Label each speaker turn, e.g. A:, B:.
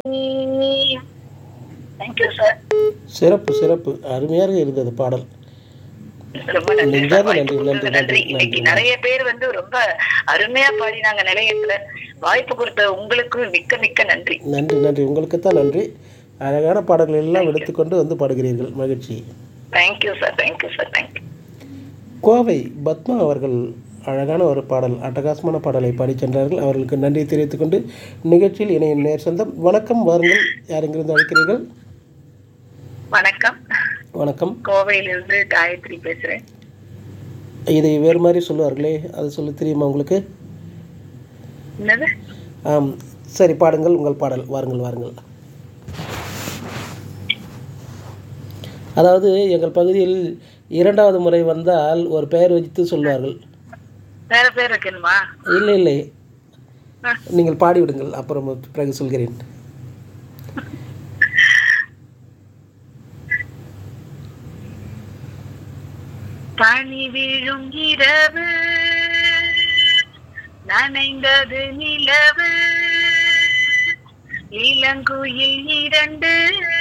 A: Thank you sir
B: சிறப்பு சிறப்பு அருமையாக இருந்தது பாடல்
A: ரொம்ப நன்றி
B: நெஞ்சார்ந்த
A: சார்.
B: நன்றி,
A: வாய்ப்பு
B: நன்றி,
A: கொடுத்தது நன்றி
B: நன்றி,
A: இன்னைக்கு
B: நன்றி.
A: நிறைய பேர் வந்து ரொம்ப அருமையா பாடினாங்க நிலையத்துல வாய்ப்பு கொடுத்த உங்களுக்கும் மிக்க மிக்க நன்றி
B: நன்றி நன்றி உங்களுக்கு தான் நன்றி அழகான பாடல்கள் எல்லாம் எடுத்துக்கொண்டு வந்து பாடுகிறீர்கள் மகிழ்ச்சி
A: thank you sir thank you sir thank you
B: Kovai Padma அவர்கள் அழகான ஒரு பாடல் அட்டகாசமான பாடலை பாடிச் சென்றார்கள் அவர்களுக்கு நன்றி தெரிவித்துக் கொண்டு நிகழ்ச்சியில் இணையும் நேர் சொந்தம் வணக்கம் வாருங்கள் யார் எங்கிருந்து அழைக்கிறீர்கள்
A: வணக்கம்
B: வணக்கம்
A: கோவையிலிருந்து காயத்ரி பேசுறேன்
B: இதை வேறு மாதிரி சொல்லுவார்களே அது சொல்ல தெரியுமா உங்களுக்கு
A: என்னது
B: ஆம் சரி பாடுங்கள் உங்கள் பாடல் வாருங்கள் வாருங்கள் அதாவது எங்கள் பகுதியில் இரண்டாவது முறை வந்தால் ஒரு பெயர் வைத்து சொல்வார்கள்
A: வேற பேர் வைக்கணுமா
B: இல்லை இல்லை
A: ஆ.
B: நீங்கள் பாடிவிடுங்கள் அப்புறம் பிறகு சொல்கிறேன்
A: பனி விழும் இரவு நனைந்தது நிலவு இளங்குயில் இரண்டு